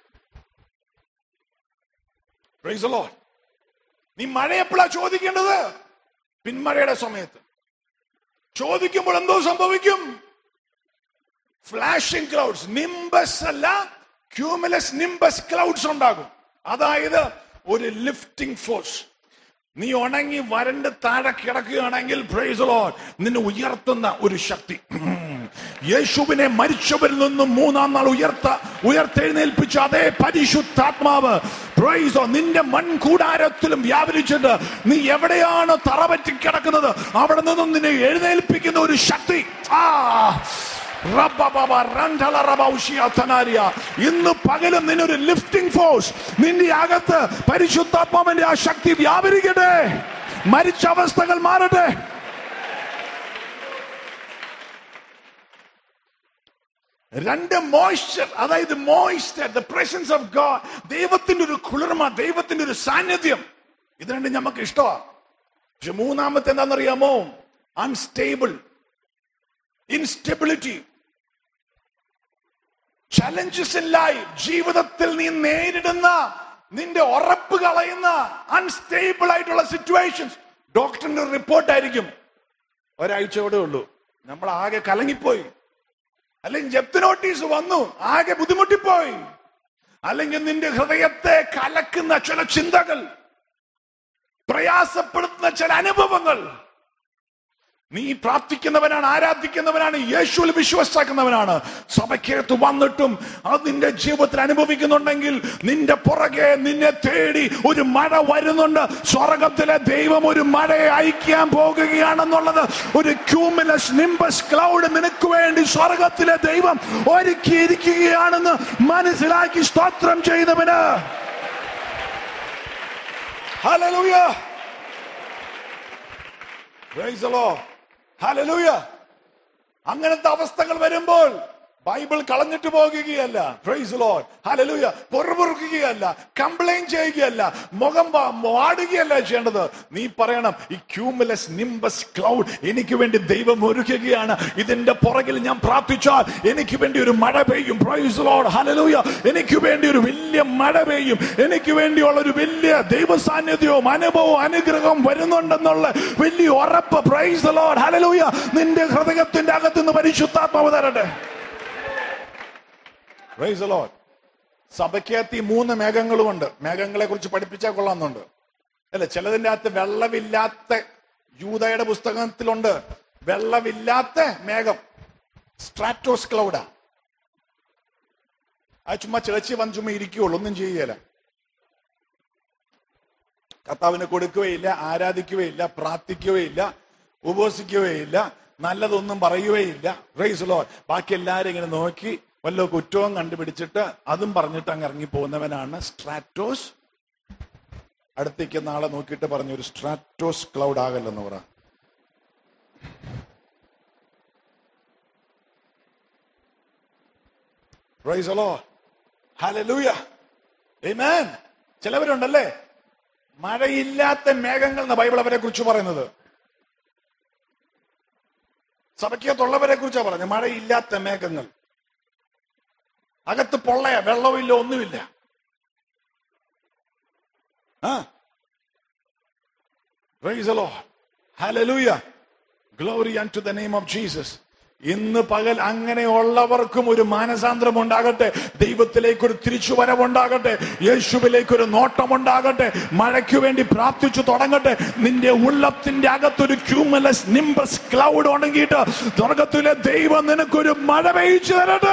Praise the Lord. നീ മഴ എപ്പോഴാ ചോദിക്കേണ്ടത് പിന്മഴയുടെ സമയത്ത് ചോദിക്കുമ്പോൾ എന്തോ സംഭവിക്കും ഫ്ലാഷിംഗ് ക്ലൗഡ്സ് നിംബസ് അല്ല ക്യൂമുലസ് നിംബസ് ക്ലൗഡ്സ് ഉണ്ടാകും അതായത് ഒരു ലിഫ്റ്റിംഗ് ഫോഴ്സ് നീ ഉണങ്ങി വരണ്ട് താഴെ കിടക്കുകയാണെങ്കിൽ പ്രൈസ് ലോഡ് നിന്നെ ഉയർത്തുന്ന ഒരു ശക്തി യേശുവിനെ മരിച്ചവരിൽ നിന്നും മൂന്നാം നാൾ ഉയർത്ത ഉയർത്തെഴുന്നേൽപ്പിച്ച അതേ പരിശുദ്ധാത്മാവ് പ്രൈസോ നിന്റെ മൺകൂടാരത്തിലും വ്യാപരിച്ചിട്ട് നീ എവിടെയാണ് തറപറ്റി കിടക്കുന്നത് അവിടെ നിന്നും നിന്നെ എഴുന്നേൽപ്പിക്കുന്ന ഒരു ശക്തി ആ റബ്ബബബ റണ്ടല റബൗഷിയ തനാരിയ. ഇന്ന് പകലും നിന്നൊരു ലിഫ്റ്റിംഗ് ഫോഴ്സ് നിന്റെ അകത്ത് പരിശുദ്ധാത്മാവിന്റെ ആ ശക്തി വ്യാപരിക്കട്ടെ മരിച്ച അവസ്ഥകൾ മാറട്ടെ രണ്ട് മോയ്സ്ചർ അതായത് moisture the presence of God ദൈവത്തിന്റെ ഒരു കുളിർമ ദൈവത്തിന്റെ ഒരു സാന്നിധ്യം ഇത് രണ്ടും നമുക്ക് ഇഷ്ടമാണ് പക്ഷെ മൂന്നാമത്തെ എന്താണെന്നറിയാമോ unstable instability challenges in life ജീവിതത്തിൽ നീ നേരിടുന്ന നിന്റെ ഉറപ്പ് കളയുന്ന അൺസ്റ്റേബിൾ ആയിട്ടുള്ള സിറ്റുവേഷൻസ് ഡോക്ടറിന്റെ റിപ്പോർട്ട് ആയിരിക്കും ഒരാഴ്ചയോടെ ഉള്ളൂ നമ്മൾ ആകെ കലങ്ങിപ്പോയി അല്ലെങ്കിൽ ജപ്തി നോട്ടീസ് വന്നു ആകെ ബുദ്ധിമുട്ടിപ്പോയി അല്ലെങ്കിൽ നിന്റെ ഹൃദയത്തെ കലക്കുന്ന ചില ചിന്തകൾ പ്രയാസപ്പെടുത്തുന്ന ചില അനുഭവങ്ങൾ നീ പ്രാർത്ഥിക്കുന്നവനാണ് ആരാധിക്കുന്നവനാണ് യേശുവിൽ വിശ്വസിക്കുന്നവനാണ് സഭയ്ക്കകത്ത് വന്നിട്ടും അത് നിന്റെ ജീവിതത്തിൽ അനുഭവിക്കുന്നുണ്ടെങ്കിൽ നിന്റെ പുറകെ നിന്നെ തേടി ഒരു മഴ വരുന്നുണ്ട് സ്വർഗത്തിലെ ദൈവം ഒരു മഴയെ അയക്കാൻ പോകുകയാണെന്നുള്ളത് ഒരു ക്യൂമിലസ് നിംബസ് ക്ലൗഡ് നിനക്ക് വേണ്ടി സ്വർഗത്തിലെ ദൈവം ഒരുക്കിയിരിക്കുകയാണെന്ന് മനസ്സിലാക്കി സ്തോത്രം ചെയ്തവന് Hallelujah. Praise the Lord. Hallelujah. അങ്ങനത്തെ അവസ്ഥകൾ വരുമ്പോൾ ബൈബിൾ കളഞ്ഞിട്ട് പോകുകയല്ല പ്രൈസ് ലോഡ് ഹലലൂയ പൊറുപൊറുക്കുകയല്ല കംപ്ലൈൻ ചെയ്യുകയല്ല മുഖം വാ- വാടുകയല്ല ചെയ്യേണ്ടത് നീ പറയണം ഈ ക്യൂമുലസ് നിംബസ് ക്ലൗഡ് എനിക്ക് വേണ്ടി ദൈവം ഒരുക്കുകയാണ് ഇതിന്റെ പുറകിൽ ഞാൻ പ്രാർത്ഥിച്ചാൽ എനിക്ക് വേണ്ടി ഒരു മഴ പെയ്യും പ്രൈസ് ലോഡ് ഹലലൂയ എനിക്ക് വേണ്ടി ഒരു വലിയ മഴ പെയ്യും എനിക്ക് വേണ്ടിയുള്ള ഒരു വലിയ ദൈവ സാന്നിധ്യവും അനുഭവവും അനുഗ്രഹവും വരുന്നുണ്ടെന്നുള്ള വലിയ ഉറപ്പ് പ്രൈസ് ലോഡ് ഹലലൂയ നിന്റെ ഹൃദയത്തിന്റെ അകത്തുനിന്ന് പരിശുദ്ധാത്മാവ് തരട്ടെ പ്രൈസ് ലോഡ് സഭയ്ക്കകത്ത് ഈ മൂന്ന് മേഘങ്ങളുമുണ്ട് മേഘങ്ങളെ കുറിച്ച് പഠിപ്പിച്ചാൽ കൊള്ളാമെന്നുണ്ട് അല്ലെ ചിലതിന്റെ അകത്ത് വെള്ളമില്ലാത്ത യൂതയുടെ പുസ്തകത്തിലുണ്ട് വെള്ളമില്ലാത്ത മേഘം സ്ട്രാറ്റോസ് ക്ലൗഡാ ആ ചുമ്മാ ചിളച്ചി വന്ന് ചുമ്മാ ഇരിക്കുകയുള്ളൂ ഒന്നും ചെയ്യുകയില്ല കർത്താവിന് കൊടുക്കുകയില്ല ആരാധിക്കുകയില്ല പ്രാർത്ഥിക്കുകയില്ല ഉപവസിക്കുകയില്ല നല്ലതൊന്നും പറയുകയില്ല റൈസ് ലോ ബാക്കി എല്ലാരും ഇങ്ങനെ നോക്കി വല്ല കുറ്റവും കണ്ടുപിടിച്ചിട്ട് അതും പറഞ്ഞിട്ട് അങ്ങ് ഇറങ്ങി പോകുന്നവനാണ് സ്ട്രാറ്റോസ് അടുത്തേക്ക് നാളെ നോക്കിയിട്ട് പറഞ്ഞു ഒരു സ്ട്രാറ്റോസ് ക്ലൗഡ് ആകല്ലെന്ന് പറ Praise the Lord. Hallelujah. Amen. ചിലവരുണ്ടല്ലേ മഴയില്ലാത്ത മേഘങ്ങൾ എന്ന ബൈബിൾ അവരെ കുറിച്ച് പറയുന്നത് സഭയ്ക്കകത്തുള്ളവരെ കുറിച്ചാണ് പറഞ്ഞത് മഴയില്ലാത്ത മേഘങ്ങൾ അകത്ത് പൊള്ളയ വെള്ളമില്ല ഒന്നുമില്ല ആ Praise the Lord. Hallelujah. Glory unto the name of Jesus. ഇന്ന് പകൽ അങ്ങനെയുള്ളവർക്കും ഒരു മാനസാന്തരം ഉണ്ടാകട്ടെ ദൈവത്തിലേക്ക് ഒരു തിരിച്ചുവരവുണ്ടാകട്ടെ യേശുവിലേക്ക് ഒരു നോട്ടമുണ്ടാകട്ടെ മഴയ്ക്ക് വേണ്ടി പ്രാർത്ഥിച്ചു തുടങ്ങട്ടെ നിന്റെ ഉള്ളത്തിന്റെ അകത്തൊരു ക്യൂമലസ് നിംബസ് ക്ലൗഡ് ഉണങ്ങിയിട്ട് സ്വർഗത്തിലെ ദൈവം നിനക്കൊരു മഴ പെയ്ച്ചു തരട്ടെ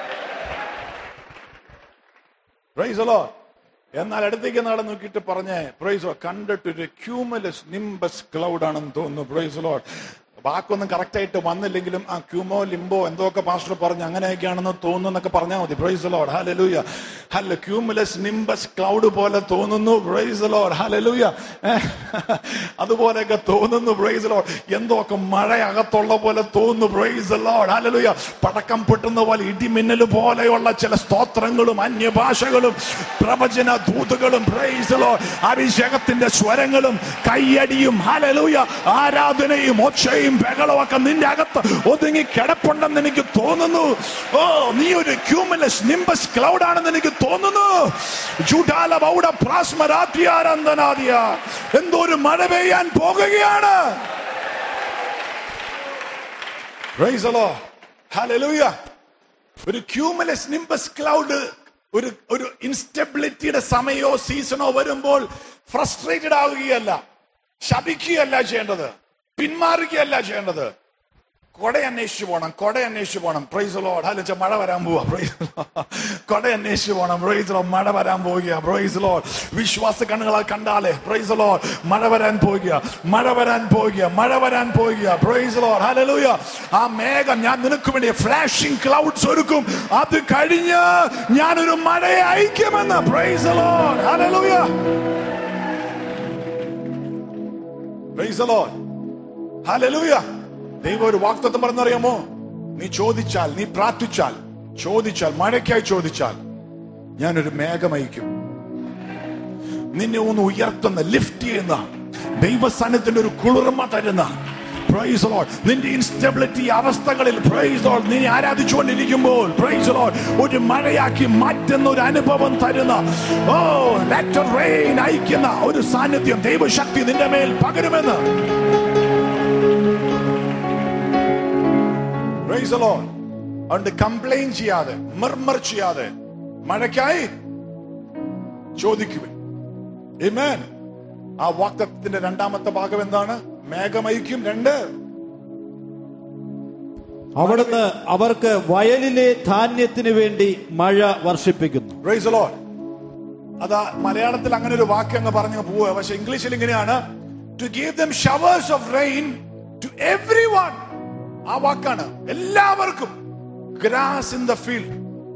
Praise the Lord. എന്നാൽ അടുത്തേക്ക് നാളെ നോക്കിയിട്ട് പറഞ്ഞേ പ്രൈസോ കണ്ടിട്ട് ഒരു ക്യൂമലസ് നിംബസ് ക്ലൗഡ് ആണെന്ന് തോന്നുന്നു പ്രൈസ് ലോഡ് വാക്കൊന്നും കറക്റ്റ് ആയിട്ട് വന്നില്ലെങ്കിലും ആ ക്യൂമോ ലിംബോ എന്തൊക്കെ പാസ്റ്റർ പറഞ്ഞു അങ്ങനെയൊക്കെയാണെന്ന് തോന്നുന്നു എന്നൊക്കെ പറഞ്ഞാൽ മതി പ്രൈസ് ലോഡ് ഹലലൂയ ഹല്ല ക്യൂമുലസ് നിംബസ് ക്ലൗഡ് പോലെ തോന്നുന്നു പ്രൈസ് ലോഡ് ഹലലൂയ അതുപോലെയൊക്കെ തോന്നുന്നു പ്രൈസ് ലോഡ് എന്തൊക്കെ മഴ അകത്തുള്ള പോലെ തോന്നുന്നു പ്രൈസ് ലോഡ് ഹലലൂയ പടക്കം പൊട്ടുന്ന പോലെ ഇടിമിന്നൽ പോലെയുള്ള ചില സ്തോത്രങ്ങളും അന്യഭാഷകളും പ്രവചന ദൂതുകളും പ്രൈസ് ലോഡ് അഭിഷേകത്തിന്റെ സ്വരങ്ങളും കയ്യടിയും ഹലലൂയ ആരാധനയും ഒച്ചയും ബഹളവും ഒക്കെ നിന്റെ അകത്ത് ഒതുങ്ങി കിടപ്പുണ്ടെന്ന് എനിക്ക് തോന്നുന്നു ഓ നീ ഒരു ക്യൂമലസ് നിംബസ് ക്ലൗഡ് ആണെന്ന് എനിക്ക് തോന്നുന്നു ചൂടാല ബൗഡ പ്രാസ്മരാത്യാരന്തനാദിയ എന്തോ ഒരു മഴ പെയ്യാൻ പോകുകയാണ് Praise the Lord. Hallelujah. ഒരു ക്യൂമലസ് നിംബസ് ക്ലൗഡ് ഒരു ഒരു ഇൻസ്റ്റബിലിറ്റിയുടെ സമയമോ സീസണോ വരുമ്പോൾ ഫ്രസ്ട്രേറ്റഡ് ആവുകയല്ല ശപിക്കുകയല്ല ചെയ്യേണ്ടത് പിന്മാറുകയല്ല ചെയ്യേണ്ടത് കൊട അന്വേഷിച്ചു പോണം കൊട അന്വേഷിച്ചു പോണം പ്രൈസ് ലോഡ് അല്ല മഴ വരാൻ പോവാ പ്രൈസ് കൊട അന്വേഷിച്ചു പോണം പ്രൈസ് ലോ മഴ വരാൻ പോവുക പ്രൈസ് ലോഡ് വിശ്വാസ കണ്ണുകളെ കണ്ടാലേ പ്രൈസ് ലോഡ് മഴ വരാൻ പോവുക മഴ വരാൻ പോവുക മഴ വരാൻ പോവുക പ്രൈസ് ലോഡ് ഹല്ലേലൂയ ആ മേഘം ഞാൻ നിനക്ക് വേണ്ടി ഫ്ലാഷിംഗ് ക്ലൗഡ്സ് ഒരുക്കും അത് കഴിഞ്ഞ് ഞാനൊരു മഴയെ അയക്കുമെന്ന് praise Lord hallelujah praise Lord hallelujah ദൈവം ഒരു വാക്തത്വം പറഞ്ഞറിയാമോ നീ ചോദിച്ചാൽ നീ പ്രാർത്ഥിച്ചാൽ ചോദിച്ചാൽ മഴയ്ക്കായി ചോദിച്ചാൽ ഞാനൊരു മേഘമയക്കും നിന്നെ ഒന്ന് ഉയർത്തുന്ന ലിഫ്റ്റ് ചെയ്യുന്ന ദൈവസ്ഥാനത്തിന്റെ ഒരു കുളിർമ തരുന്ന പ്രൈസ് ലോഡ് നിന്റെ ഇൻസ്റ്റബിലിറ്റി അവസ്ഥകളിൽ പ്രൈസ് ലോഡ് നീ ആരാധിച്ചുകൊണ്ടിരിക്കുമ്പോൾ പ്രൈസ് ലോഡ് ഒരു മഴയാക്കി മാറ്റുന്ന ഒരു അനുഭവം തരുന്ന ഓ ലെറ്റർ റെയിൻ അയക്കുന്ന ഒരു സാന്നിധ്യം ദൈവശക്തി നിന്റെ മേൽ പകരുമെന്ന് Praise the Lord. അതുകൊണ്ട് കംപ്ലൈൻ ചെയ്യാതെ മർമർ ചെയ്യാതെ മഴയ്ക്കായി ചോദിക്കുവേ Amen. ആ വാക്തത്തിന്റെ രണ്ടാമത്തെ ഭാഗം എന്താണ് മേഘമയിക്കും രണ്ട് അവിടുന്ന് അവർക്ക് വയലിലെ ധാന്യത്തിന് വേണ്ടി മഴ വർഷിപ്പിക്കുന്നു Praise the Lord. അതാ മലയാളത്തിൽ അങ്ങനെ ഒരു വാക്ക് അങ്ങ് പറഞ്ഞു പോവുക പക്ഷെ ഇംഗ്ലീഷിൽ ഇങ്ങനെയാണ് to give them showers of rain to every one ആ വാക്കാണ് എല്ലാവർക്കും ഗ്രാസ് ഇൻ ദ ഫീൽഡ്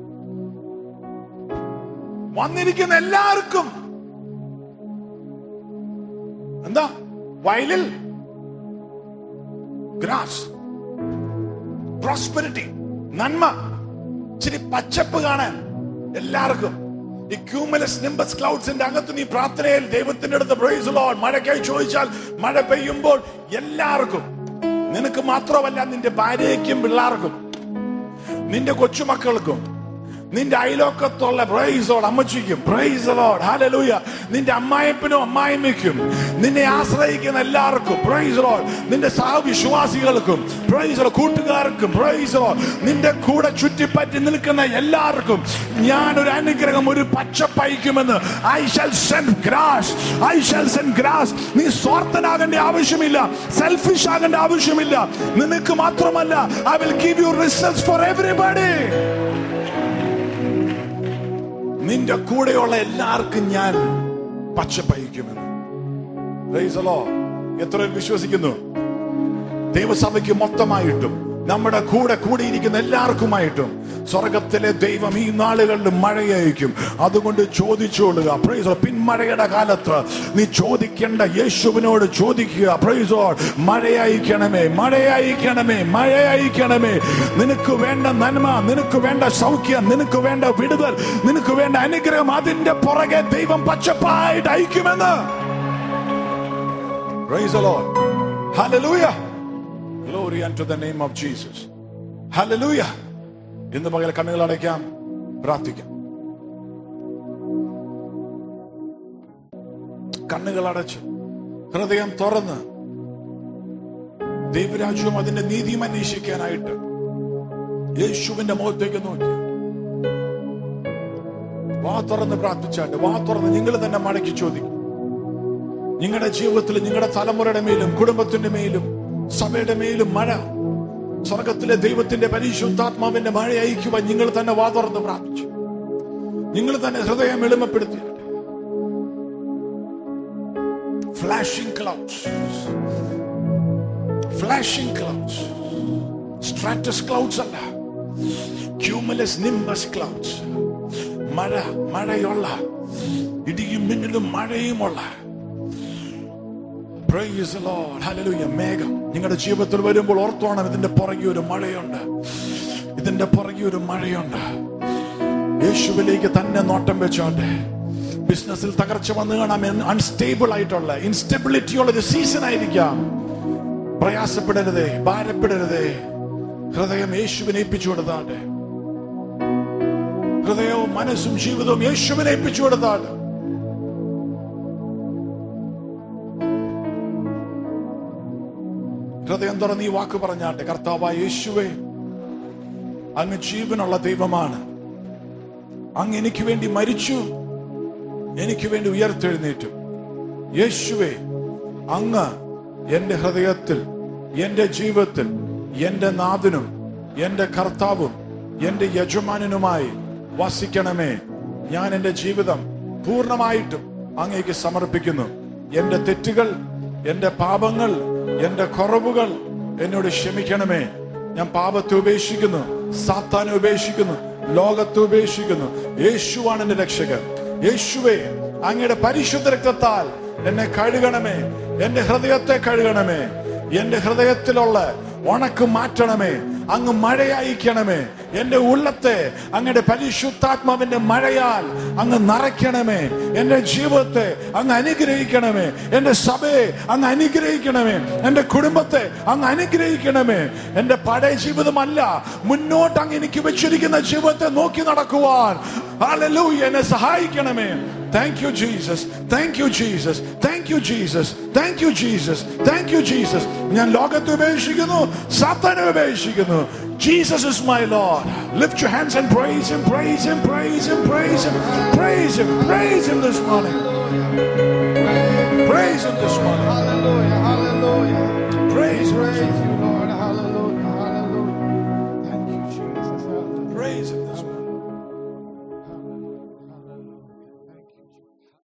വന്നിരിക്കുന്ന എല്ലാവർക്കും എന്താ വയലിൽ ഗ്രാസ് പ്രോസ്പെരിറ്റി നന്മ ഇച്ചിരി പച്ചപ്പ് കാണാൻ എല്ലാവർക്കും ഈ ക്യൂമലസ് നിംബസ് ക്ലൗഡ്സിന്റെ അകത്ത് നീ പ്രാർത്ഥനയിൽ ദൈവത്തിന്റെ അടുത്ത് പ്രൈസ് ലോഡ് മഴയ്ക്കായി ചോദിച്ചാൽ മഴ പെയ്യുമ്പോൾ എല്ലാവർക്കും നിനക്ക് മാത്രമല്ല നിന്റെ ഭാര്യയ്ക്കും പിള്ളേർക്കും നിന്റെ കൊച്ചുമക്കൾക്കും നിന്റെ അയലോക്കത്തുള്ള പ്രൈസോട് അമ്മച്ചിക്കും പ്രൈസ് ലോഡ് ഹാലലൂയ നിന്റെ അമ്മായപ്പനും അമ്മായിമ്മയ്ക്കും നിന്നെ ആശ്രയിക്കുന്ന എല്ലാവർക്കും പ്രൈസ് ലോഡ് നിന്റെ സഹവിശ്വാസികൾക്കും പ്രൈസ് കൂട്ടുകാർക്കും പ്രൈസ് ലോഡ് നിന്റെ കൂടെ ചുറ്റിപ്പറ്റി നിൽക്കുന്ന എല്ലാവർക്കും ഞാൻ ഒരു അനുഗ്രഹം ഒരു പച്ചപ്പയക്കുമെന്ന് I shall send grass I shall send grass നീ സ്വാർത്ഥനാകേണ്ട ആവശ്യമില്ല സെൽഫിഷ് ആകേണ്ട ആവശ്യമില്ല നിനക്ക് മാത്രമല്ല I will give you results for everybody നിന്റെ കൂടെയുള്ള എല്ലാവർക്കും ഞാൻ പച്ചപ്പയക്കുമെന്ന് Praise the Lord. എത്ര പേർ വിശ്വസിക്കുന്നു ദൈവസഭയ്ക്ക് മൊത്തമായിട്ടും നമ്മുടെ കൂടെ കൂടിയിരിക്കുന്ന എല്ലാവർക്കുമായിട്ടും സ്വർഗത്തിലെ ദൈവം ഈ നാളുകളിൽ മഴയയക്കും അതുകൊണ്ട് ചോദിച്ചോളുക പ്രൈസോ പിന്മഴയുടെ കാലത്ത് നീ ചോദിക്കേണ്ട യേശുവിനോട് ചോദിക്കുക പ്രൈസോ മഴയയക്കണമേ മഴയയക്കണമേ മഴയയക്കണമേ നിനക്ക് വേണ്ട നന്മ നിനക്ക് വേണ്ട സൗഖ്യം നിനക്ക് വേണ്ട വിടുതൽ നിനക്ക് വേണ്ട അനുഗ്രഹം അതിന്റെ പുറകെ ദൈവം പച്ചപ്പായിട്ട് അയക്കുമെന്ന് Praise the Lord. Hallelujah. Glory unto the name of Jesus. Hallelujah. ഇന്ന് പകൽ കണ്ണുകൾ അടയ്ക്കാം പ്രാർത്ഥിക്കാം കണ്ണുകൾ അടച്ച് ഹൃദയം തുറന്ന് ദൈവരാജ്യവും അതിന്റെ നീതിയും അന്വേഷിക്കാനായിട്ട് യേശുവിന്റെ മുഖത്തേക്ക് നോക്കി വാ തുറന്ന് പ്രാർത്ഥിച്ചാട്ട് വാ തുറന്ന് നിങ്ങൾ തന്നെ മടക്കി ചോദിക്കും നിങ്ങളുടെ ജീവിതത്തിൽ നിങ്ങളുടെ തലമുറയുടെ മേലും കുടുംബത്തിന്റെ മേലും സഭയുടെ മേലും മഴ സ്വർഗത്തിലെ ദൈവത്തിന്റെ പരിശുദ്ധാത്മാവിന്റെ മഴ അയക്കുവാൻ നിങ്ങൾ തന്നെ വാ തുറന്ന് പ്രാർത്ഥിച്ചു നിങ്ങൾ തന്നെ ഹൃദയം എളിമപ്പെടുത്തി flashing clouds flashing clouds stratus clouds അല്ല ക്യൂമുലസ് നിംബസ് ക്ലൗഡ്സ് മഴ മഴയുള്ള ഇടിയും മിന്നലും മഴയുമുള്ള Praise the Lord. Hallelujah. മേഘം നിങ്ങളുടെ ജീവിതത്തിൽ വരുമ്പോൾ ഓർത്തോണം ഇതിന്റെ പുറകെ ഒരു മഴയുണ്ട് ഇതിന്റെ പുറകെ ഒരു മഴയുണ്ട് യേശുവിലേക്ക് തന്നെ നോട്ടം വെച്ചോണ്ട് ബിസിനസ്സിൽ തകർച്ച വന്നു കാണാം അൺസ്റ്റേബിൾ ആയിട്ടുള്ള ഇൻസ്റ്റെബിലിറ്റി ഉള്ള ഒരു സീസൺ ആയിരിക്കാം പ്രയാസപ്പെടരുതേ ഭാരപ്പെടരുതേ ഹൃദയം യേശുവിനെ ഏൽപ്പിച്ചു കൊടുത്താട്ടെ ഹൃദയവും മനസ്സും ജീവിതവും യേശുവിനെ ഏൽപ്പിച്ചു കൊടുത്താട്ടെ ഹൃദയം തുറന്ന് ഈ വാക്ക് പറഞ്ഞാട്ടെ കർത്താവായ യേശുവേ അങ്ങ് ജീവനുള്ള ദൈവമാണ് അങ്ങ് എനിക്ക് വേണ്ടി മരിച്ചു എനിക്ക് വേണ്ടി ഉയർത്തെഴുന്നേറ്റു യേശുവേ അങ്ങ് എന്റെ ഹൃദയത്തിൽ എന്റെ ജീവിതത്തിൽ എന്റെ നാഥനും എന്റെ കർത്താവും എന്റെ യജമാനനുമായി വസിക്കണമേ ഞാൻ എന്റെ ജീവിതം പൂർണ്ണമായിട്ടും അങ്ങേക്ക് സമർപ്പിക്കുന്നു എന്റെ തെറ്റുകൾ എന്റെ പാപങ്ങൾ എന്റെ കുറവുകൾ എന്നോട് ക്ഷമിക്കണമേ ഞാൻ പാപത്തെ ഉപേക്ഷിക്കുന്നു സാത്താനെ ഉപേക്ഷിക്കുന്നു ലോകത്തെ ഉപേക്ഷിക്കുന്നു യേശുവാണ് എന്റെ രക്ഷകൻ യേശുവേ അങ്ങയുടെ പരിശുദ്ധ രക്തത്താൽ എന്നെ കഴുകണമേ എന്റെ ഹൃദയത്തെ കഴുകണമേ എന്റെ ഹൃദയത്തിലുള്ള ഉണക്ക് മാറ്റണമേ അങ്ങ് മഴയയക്കണമേ എന്റെ ഉള്ളത്തെ അങ്ങയുടെ പരിശുദ്ധാത്മാവിന്റെ മഴയാൽ അങ്ങ് നിറയ്ക്കണമേ എന്റെ ജീവിതത്തെ അങ്ങ് അനുഗ്രഹിക്കണമേ എന്റെ സഭയെ അങ്ങ് അനുഗ്രഹിക്കണമേ എന്റെ കുടുംബത്തെ അങ്ങ് അനുഗ്രഹിക്കണമേ എന്റെ പഴയ ജീവിതമല്ല മുന്നോട്ട് അങ്ങ് എനിക്ക് വെച്ചിരിക്കുന്ന ജീവിതത്തെ നോക്കി നടക്കുവാൻ Hallelujah. എന്നെ സഹായിക്കണമേ thank you Jesus thank you Jesus thank you Jesus thank you Jesus thank you Jesus ഞാൻ ലോകത്തെ ഉപേക്ഷിക്കുന്നു സാത്താനെ ഉപേക്ഷിക്കുന്നു Jesus is my Lord. Lift your hands and praise Him, praise Him, praise Him, praise Him, praise Him, praise Him this morning. Praise Him this morning.